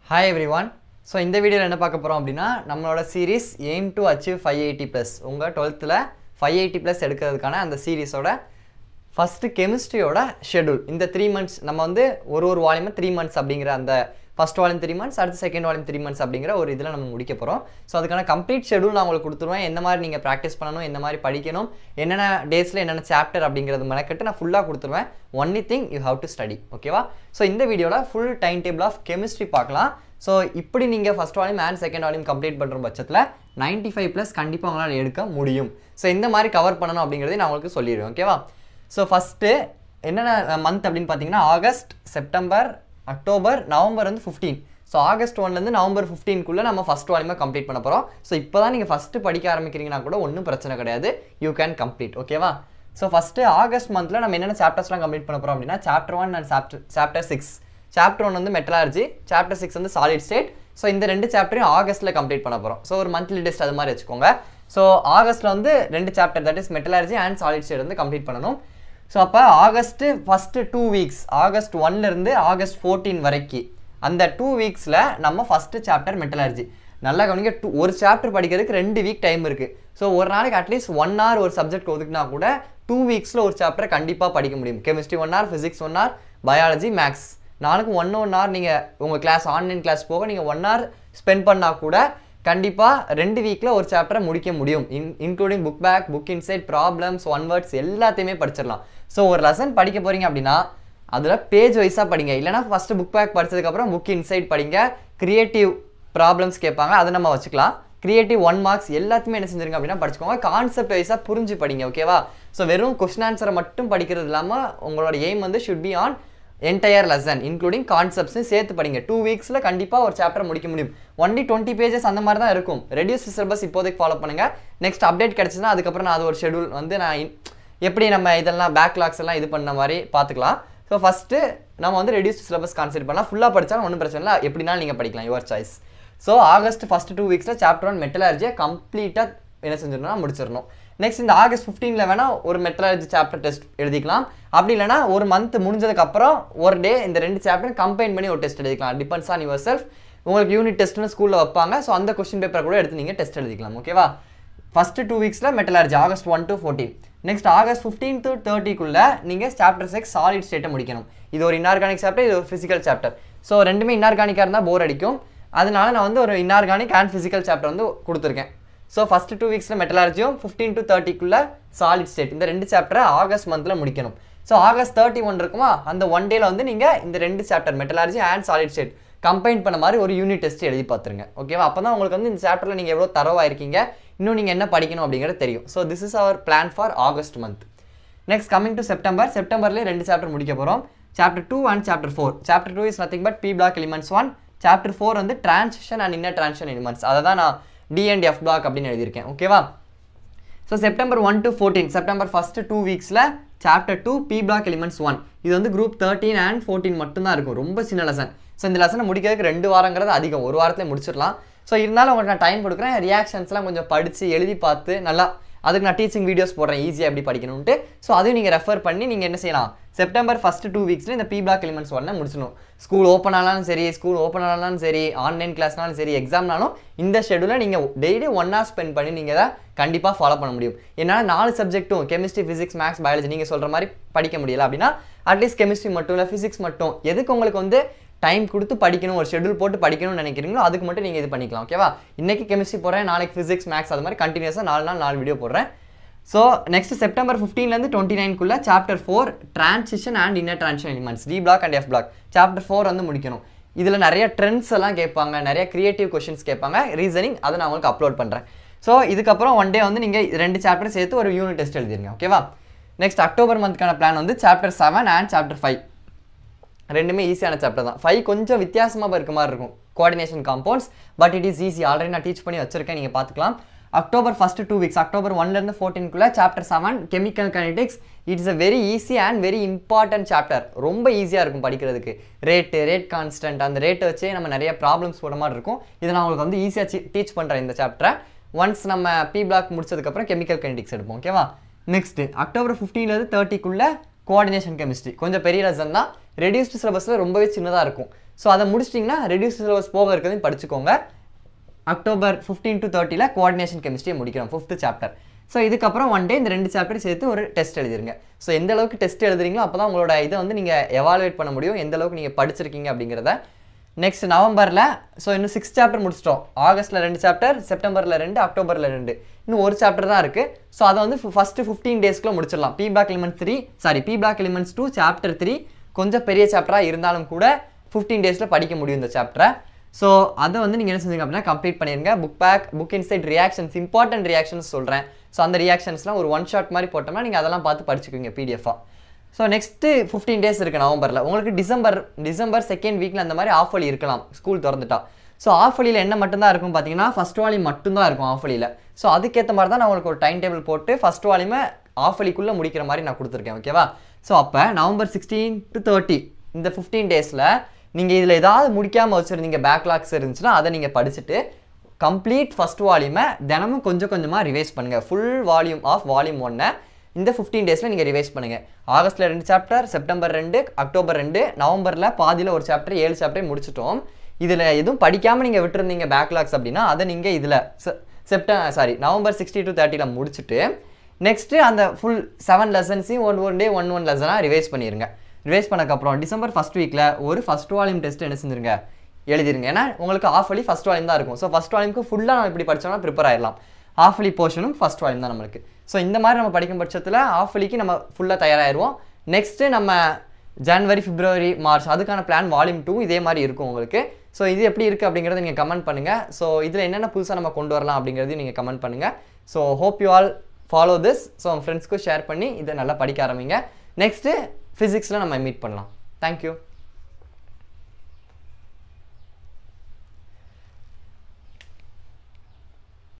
hi every one so இந்த வீடியோவில் என்ன பார்க்க போகிறோம் அப்படின்னா நம்மளோட series aim to achieve five eighty plus உங்கள் டுவெல்த்தில் ஃபைவ் எயிட்டி ப்ளஸ் எடுக்கிறதுக்கான அந்த சீரிஸோட ஃபஸ்ட்டு கெமிஸ்ட்ரியோட ஷெடியூல் இந்த த்ரீ மந்த்ஸ் நம்ம வந்து ஒரு ஒரு வால்யூமே த்ரீ மந்த்ஸ் அப்படிங்கிற அந்த ஃபஸ்ட் வால்யூம் த்ரீ மந்த்ஸ் அடுத்து செகண்ட் வால்யூம் த்ரீ மந்த்ஸ் அப்படிங்கிற ஒரு இதில் நம்ம முடிக்க போகிறோம் ஸோ அதுக்கான கம்ப்ளீட் ஷெடியூல் நான் உங்களுக்கு கொடுத்துருவேன் எந்த மாதிரி நீங்கள் ப்ராக்டிஸ் பண்ணணும் எந்த மாதிரி படிக்கணும் என்னென்ன டேஸில் என்னென்ன சாப்டர் அப்படிங்கிறது மெனக்கட்டு நான் ஃபுல்லாக கொடுத்துருவேன் only thing you have to study ஓகேவா ஸோ இந்த வீடியோவில் full time table of chemistry பார்க்கலாம் ஸோ இப்படி நீங்கள் first volume and second volume complete பண்ணுற பட்சத்தில் நைன்ட்டி ஃபைவ் ப்ளஸ் கண்டிப்பாக உங்களால் எடுக்க முடியும் ஸோ இந்த மாதிரி கவர் பண்ணணும் அப்படிங்கிறதையும் நான் உங்களுக்கு சொல்லிடுவேன் ஓகேவா ஸோ ஃபஸ்ட்டு என்னென்ன மந்த் அப்படின்னு பார்த்தீங்கன்னா ஆகஸ்ட் செப்டம்பர் அக்டோபர் நவம்பர் வந்து ஃபிஃப்டீன் ஸோ ஆகஸ்ட் ஒன்லேருந்து நவம்பர் ஃபிஃப்டீன்குள்ளே நம்ம ஃபஸ்ட் வால்யூமே கம்ப்ளீட் பண்ண போகிறோம் ஸோ இப்போ தான் நீங்கள் ஃபஸ்ட்டு படிக்க ஆரம்பிக்கிறீங்கன்னா கூட ஒன்றும் பிரச்சனை கிடையாது யூ கேன் கம்ப்ளீட் ஓகேவா ஸோ ஃபஸ்ட்டு ஆகஸ்ட் மந்தில் நம்ம என்னென்ன சாப்டர்ஸ்லாம் கம்ப்ளீட் பண்ண போகிறோம் அப்படின்னா chapter one and chapter chapter six chapter one வந்து மெட்டலார்ஜி சாப்டர் சிக்ஸ் வந்து சாலிட் ஸ்டேட் ஸோ இந்த ரெண்டு சாப்டரையும் ஆகஸ்ட்டில் கம்ப்ளீட் பண்ண போகிறோம் ஸோ ஒரு மந்த்லி டெஸ்ட் அது மாதிரி வச்சுக்கோங்க ஸோ ஆகஸ்ட்டில் வந்து ரெண்டு chapter that is metallurgy and solid state வந்து கம்ப்ளீட் பண்ணணும் ஸோ அப்போ August first two weeks August ஒன்லேருந்து ஆகஸ்ட் ஃபோர்டீன் வரைக்கும் அந்த டூ வீக்ஸில் நம்ம ஃபஸ்ட்டு சாப்டர் மெட்டலர்ஜி நல்லா கவனிக்க டூ ஒரு சாப்டர் படிக்கிறதுக்கு ரெண்டு வீக் டைம் இருக்குது ஸோ ஒரு நாளைக்கு அட்லீஸ்ட் ஒன் ஹவர் ஒரு சப்ஜெக்ட் ஒதுக்குனா கூட டூ வீக்ஸில் ஒரு சாப்டரை கண்டிப்பாக படிக்க முடியும் chemistry one hour physics one hour biology maths நாளைக்கு ஒன் ஒன் ஹவர் நீங்கள் உங்கள் கிளாஸ் ஆன்லைன் கிளாஸ் போக நீங்கள் ஒன் ஹவர் ஸ்பெண்ட் பண்ணால் கூட கண்டிப்பாக ரெண்டு வீக்கில் ஒரு சாப்டரை முடிக்க முடியும் in including book back book inside problems one words எல்லாத்தையுமே படிச்சிடலாம் ஸோ ஒரு லெசன் படிக்க போகிறீங்க அப்படின்னா அதில் பேஜ் வைஸாக படிங்க இல்லைனா ஃபஸ்ட்டு புக் பேக் படிச்சதுக்கப்புறம் புக் இன்சைட் படிங்க க்ரியேட்டிவ் ப்ராப்ளம்ஸ் கேட்பாங்க அதை நம்ம வச்சுக்கலாம் கிரியேட்டிவ் ஒன் மார்க்ஸ் எல்லாத்தையுமே என்ன செஞ்சிருங்க அப்படின்னா படிச்சுக்கோங்க கான்செப்ட் வைஸாக புரிஞ்சு படிங்க ஓகேவா ஸோ வெறும் கொஸ்டின் ஆன்சரை மட்டும் படிக்கிறது இல்லாமல் உங்களோட எய்ம் வந்து should be on entire lesson including கான்செப்ட்ஸும் சேர்த்து படிங்க டூ வீக்ஸில் கண்டிப்பாக ஒரு சாப்டர் முடிக்க முடியும் ஒன்லி டுவெண்ட்டி பேஜஸ் அந்த மாதிரி தான் இருக்கும் ரெடியூஸ் சிலபஸ் இப்போதைக்கு ஃபாலோ பண்ணுங்கள் நெக்ஸ்ட் அப்டேட் கிடச்சுன்னா அதுக்கப்புறம் நான் அது ஒரு ஷெடியூல் வந்து நான் இன்- எப்படி நம்ம இதெல்லாம் பேக்லாக்ஸ் எல்லாம் இது பண்ண மாதிரி பார்த்துக்கலாம் ஸோ ஃபஸ்ட்டு நம்ம வந்து ரெடியூஸ் சிலபஸ் கான்செப்ட் பண்ணலாம் ஃபுல்லாக படித்தாலும் ஒன்றும் பிரச்சனை இல்லை எப்படினாலும் நீங்கள் படிக்கலாம் your choice so August first two வீக்ஸில் சாப்டர் ஒன் மெட்டலர்ஜியை கம்ப்ளீட்டாக என்ன செஞ்சிடணும் முடிச்சிடணும் நெக்ஸ்ட் இந்த ஆகஸ்ட் ஃபிஃப்டீனில் வேணால் ஒரு மெட்டலர்ஜி சாப்டர் டெஸ்ட் எழுதிக்கலாம் அப்படி இல்லைனா ஒரு மந்த் முடிஞ்சதுக்கப்புறம் ஒரு டே இந்த ரெண்டு சாப்டர் கம்பைன் பண்ணி ஒரு டெஸ்ட் எழுதிக்கலாம் டிபெண்ட்ஸ் ஆன் யுவர் செல்ஃப் உங்களுக்கு யூனிட் டெஸ்ட்னு ஸ்கூலில் வைப்பாங்க ஸோ அந்த கொஸ்டின் பேப்பர் கூட எடுத்து நீங்கள் டெஸ்ட் எழுதிக்கலாம் ஓகேவா ஃபஸ்ட்டு டூ வீக்ஸில் metallurgy August one to fourteen next August fifteen to தேர்ட்டிக்குள்ளே நீங்கள் சாப்டர் சிக்ஸ் சாலிட் ஸ்டேட்டை முடிக்கணும் இது ஒரு இன்ஆர்கானிக் சாப்டர் இது ஒரு ஃபிசிக்கல் சாப்டர் ஸோ ரெண்டுமே இன்ஆர்கானிக்காக இருந்தால் போர் அடிக்கும் அதனால நான் வந்து ஒரு இன்ஆர்கானிக் அண்ட் ஃபிசிக்கல் சாப்டர் வந்து கொடுத்துருக்கேன் ஸோ ஃபஸ்ட்டு டூ வீக்ஸில் மெட்டலார்ஜியும் ஃபிஃப்டீன் டு தேர்ட்டிக்குள்ளே சாலிட் ஸ்டேட் இந்த ரெண்டு சாப்டரை ஆகஸ்ட் மந்தில் முடிக்கணும் ஸோ ஆகஸ்ட் தேர்ட்டி ஒன் இருக்குமா அந்த ஒன் டேல வந்து நீங்கள் இந்த ரெண்டு chapter metallurgy and solid state combine பண்ண மாதிரி ஒரு யூனிட் டெஸ்ட் எழுதி பார்த்துருங்க ஓகேவா அப்போ தான் உங்களுக்கு வந்து இந்த சாப்டரில் நீங்கள் எவ்வளோ தரவாக இருக்கீங்க இன்னும் நீங்கள் என்ன படிக்கணும் அப்படிங்கிறது தெரியும் so this is our plan for August month next coming to September செப்டம்பர்லேயே ரெண்டு சாப்டர் முடிக்க போகிறோம் chapter two and chapter four chapter two is nothing but P block elements one chapter four வந்து transition and inner transition elements அதை தான் நான் D and F black அப்படின்னு எழுதியிருக்கேன் ஓகேவா so September one to fourteen September first two வீக்ஸில் chapter two P block elements one இது வந்து குரூப் தேர்ட்டீன் அண்ட் ஃபோர்டீன் மட்டும்தான் இருக்கும் ரொம்ப சின்ன லெசன் ஸோ இந்த லெசனை முடிக்கிறதுக்கு ரெண்டு வாரங்கிறது அதிகம் ஒரு வாரத்தில் முடிச்சிடலாம் ஸோ இருந்தாலும் உங்களுக்கு நான் டைம் கொடுக்குறேன் ரியாக்ஷன்ஸ்லாம் கொஞ்சம் படித்து எழுதி பார்த்து நல்லா அதுக்கு நான் டீச்சிங் வீடியோஸ் போடுறேன் ஈஸியாக எப்படி படிக்கணும்ட்டு ஸோ அதையும் நீங்கள் ரெஃபர் பண்ணி நீங்கள் என்ன செய்யலாம் செப்டம்பர் ஃபஸ்ட்டு டூ வீக்ஸில் இந்த பி பிளாக் எலிமெண்ட்ஸ் ஒன்னை முடிச்சிடணும் ஸ்கூல் ஓப்பன் ஆனாலும் சரி ஸ்கூல் ஓப்பன் ஆனாலும் சரி ஆன்லைன் கிளாஸ்னாலும் சரி எக்ஸாம்னாலும் இந்த ஷெடியூலை நீங்கள் டெய்லி ஒன் ஹவர் ஸ்பெண்ட் பண்ணி நீங்கள் தான் கண்டிப்பாக ஃபாலோ பண்ண முடியும் என்னால் நாலு சப்ஜெக்ட்டும் கெமிஸ்ட்ரி ஃபிசிக்ஸ் மேக்ஸ் பயாலஜி நீங்கள் சொல்கிற மாதிரி படிக்க முடியல அப்படின்னா அட்லீஸ்ட் கெமிஸ்ட்ரி மட்டும் இல்லை ஃபிசிக்ஸ் மட்டும் எதுக்கு உங்களுக்கு வந்து டைம் கொடுத்து படிக்கணும் ஒரு ஷெடியூல் போட்டு படிக்கணும்னு நினைக்கிறீங்களோ அதுக்கு மட்டும் நீங்கள் இது பண்ணிக்கலாம் ஓகேவா இன்னைக்கு கெமிஸ்ட்ரி போடுறேன் நாளைக்கு ஃபிசிக்ஸ் மேக்ஸ் அது மாதிரி கண்டினியூஸாக நாலு நாள் நாலு வீடியோ போடுறேன் ஸோ நெக்ஸ்ட் செப்டம்பர் ஃபிஃப்டீன்லேருந்து டுவெண்ட்டி நைன்குள்ளே chapter four transition and inner transition elements D block and F block chapter four வந்து முடிக்கணும் இதில் நிறைய ட்ரெண்ட்ஸ் எல்லாம் கேட்பாங்க நிறைய கிரியேட்டிவ் கொஷின்ஸ் கேட்பாங்க ரீசனிங் அதை நான் உங்களுக்கு அப்லோட் பண்ணுறேன் ஸோ இதுக்கப்புறம் ஒன் டே வந்து நீங்கள் ரெண்டு சாப்டர் சேர்த்து ஒரு யூனிட் டெஸ்ட் எழுதிருங்க ஓகேவா நெக்ஸ்ட் அக்டோபர் மந்த்க்கான பிளான் வந்து chapter seven and chapter five ரெண்டுமே ஈஸியான சாப்டர் தான் ஃபைவ் கொஞ்சம் வித்தியாசமாக இருக்க மாதிரி இருக்கும் coordination compounds but it is easy already நான் டீச் பண்ணி வச்சிருக்கேன் நீங்கள் பார்த்துக்கலாம் October first two weeks October ஒன்லேருந்து ஃபோர்டீன்குள்ளே chapter seven chemical kinetics it's a very easy and very important chapter ரொம்ப ஈஸியாக இருக்கும் படிக்கிறதுக்கு ரேட்டு ரேட் கான்ஸ்டன்ட் அந்த ரேட்டை வச்சே நம்ம நிறைய ப்ராப்ளம்ஸ் போட மாதிரி இருக்கும் இதை நான் உங்களுக்கு வந்து ஈஸியாக டீச் பண்ணுறேன் இந்த சாப்டரை ஒன்ஸ் நம்ம பி பிளாக் முடிச்சதுக்கப்புறம் கெமிக்கல் கைனடிக்ஸ் எடுப்போம் ஓகேவா நெக்ஸ்ட் அக்டோபர் ஃபிஃப்டீன்லேருந்து தேர்ட்டிக்குள்ளே கோஆர்டினேஷன் கெமிஸ்ட்ரி கொஞ்சம் பெரிய லெசன் தான் ரெடியூஸ்டு சிலபஸில் ரொம்பவே சின்னதாக இருக்கும் ஸோ அதை முடிச்சிட்டிங்கன்னா ரெடியூஸ்டு சிலபஸ் போக இருக்கிறதையும் படிச்சுக்கோங்க அக்டோபர் ஃபிஃப்டீன் டு தேர்ட்டியில் கோஆர்டினேஷன் கெமிஸ்ட்ரியை முடிக்கிறோம் ஃபிஃப்த் சாப்டர் ஸோ இதுக்கப்புறம் ஒன் டே இந்த ரெண்டு சாப்டர் சேர்த்து ஒரு டெஸ்ட் எழுதிருங்க ஸோ எந்த அளவுக்கு டெஸ்ட் எழுதுறீங்களோ அப்போ தான் உங்களோட இதை வந்து நீங்கள் எவாலுவேட் பண்ண முடியும் எந்த அளவுக்கு நீங்கள் படிச்சிருக்கீங்க அப்படிங்கிறத நெக்ஸ்ட் நவம்பரில் ஸோ இன்னும் சிக்ஸ் சாப்டர் முடிச்சிட்டோம் ஆகஸ்ட்டில் ரெண்டு சாப்டர் செப்டம்பரில் ரெண்டு அக்டோபரில் ரெண்டு இன்னும் ஒரு சாப்டர் தான் இருக்குது ஸோ அதை வந்து ஃபஸ்ட்டு ஃபிஃப்டீன் டேஸ்க்குள்ள முடிச்சிடலாம் P block elements three sorry P block elements two chapter three கொஞ்சம் பெரிய சாப்டராக இருந்தாலும் கூட ஃபிஃப்டீன் டேஸில் படிக்க முடியும் இந்த சாப்டரை ஸோ அதை வந்து நீங்கள் என்ன செஞ்சீங்க அப்படின்னா கம்ப்ளீட் பண்ணிருங்க book back book inside reactions important reactions சொல்கிறேன் ஸோ அந்த ரியாக்ஷன்ஸ்லாம் ஒரு ஒன் ஷாட் மாதிரி போட்டோம்னா நீங்கள் அதெல்லாம் பார்த்து படிச்சுக்குவீங்க பிடிஎஃபாக ஸோ நெக்ஸ்ட்டு ஃபிஃப்டீன் டேஸ் இருக்குது நவம்பரில் உங்களுக்கு டிசம்பர் டிசம்பர் செகண்ட் வீக்கில் அந்த மாதிரி ஆஃப் வழி இருக்கலாம் ஸ்கூல் திறந்துட்டா ஸோ ஆஃப் வழியில் என்ன மட்டும்தான் இருக்கும் பார்த்தீங்கன்னா ஃபஸ்ட் வாலி மட்டும்தான் இருக்கும் ஆஃப் வழியில் ஸோ அதுக்கேற்ற மாதிரி தான் நான் உங்களுக்கு ஒரு டைம் டேபிள் போட்டு ஃபஸ்ட் வாலியுமே ஆஃப் வழிக்குள்ளே முடிக்கிற மாதிரி நான் கொடுத்துருக்கேன் ஓகேவா ஸோ அப்போ நவம்பர் சிக்ஸ்டீன் டு தேர்ட்டி இந்த ஃபிஃப்டீன் டேஸில் நீங்கள் இதில் ஏதாவது முடிக்காமல் வச்சுருந்தீங்க பேக்லாக்ஸ் இருந்துச்சுன்னா அதை நீங்கள் படிச்சுட்டு கம்ப்ளீட் ஃபஸ்ட் வால்யூமை தினமும் கொஞ்சம் கொஞ்சமாக ரிவைஸ் பண்ணுங்கள் ஃபுல் வால்யூம் ஆஃப் வால்யூம் ஒன்னை இந்த ஃபிஃப்டீன் டேஸில் நீங்கள் ரிவைஸ் பண்ணுங்கள் ஆகஸ்ட்டில் ரெண்டு சாப்டர் செப்டம்பர் ரெண்டு அக்டோபர் ரெண்டு நவம்பரில் பாதியில் ஒரு சாப்டர் ஏழு சாப்டர் முடிச்சிட்டோம் இதில் எதுவும் படிக்காமல் நீங்கள் விட்டுருந்தீங்க பேக்லாக்ஸ் அப்படின்னா அதை நீங்கள் இதில் September sorry November sixty to தேர்ட்டியில் முடிச்சுட்டு நெக்ஸ்ட்டு அந்த ஃபுல் செவன் லெசன்ஸையும் one one day one one லெசனாக ரிவைஸ் பண்ணிடுங்க ரிவைஸ் பண்ணக்கப்புறம் டிசம்பர் ஃபஸ்ட் வீக்கில் ஒரு ஃபஸ்ட் வால்யூம் டெஸ்ட் என்ன செஞ்சிருங்க எழுதிருங்க ஏன்னா உங்களுக்கு ஆஃப் வழி ஃபஸ்ட் வால்யூம் தான் இருக்கும் ஸோ ஃபஸ்ட் வால்யூமுக்கு ஃபுல்லாக நம்ம இப்படி படிச்சோம்னா ப்ரிப்பேர் ஆயிடலாம் ஆஃப் வழி போர்ஷனும் ஃபஸ்ட் வால்யூம் தான் நம்மளுக்கு ஸோ இந்த மாதிரி நம்ம படிக்கும் பட்சத்தில் ஆஃப் வழிக்கு நம்ம ஃபுல்லாக தயாராகிடுவோம் நெக்ஸ்ட்டு நம்ம ஜனவரி பிப்ரவரி மார்ச் அதுக்கான பிளான் வால்யூம் டூ இதே மாதிரி இருக்கும் உங்களுக்கு ஸோ இது எப்படி இருக்குது அப்படிங்கிறத நீங்கள் கமெண்ட் பண்ணுங்கள் ஸோ இதில் என்னென்ன புதுசாக நம்ம கொண்டு வரலாம் அப்படிங்கிறதையும் நீங்கள் கமெண்ட் பண்ணுங்கள் so hope you all follow this so உங்கள் ஃப்ரெண்ட்ஸ்க்கும் ஷேர் பண்ணி இதை நல்லா படிக்க ஆரம்பிங்க நெக்ஸ்ட்டு ஃபிசிக்ஸில் நம்ம மீட் பண்ணலாம் தேங்க்யூ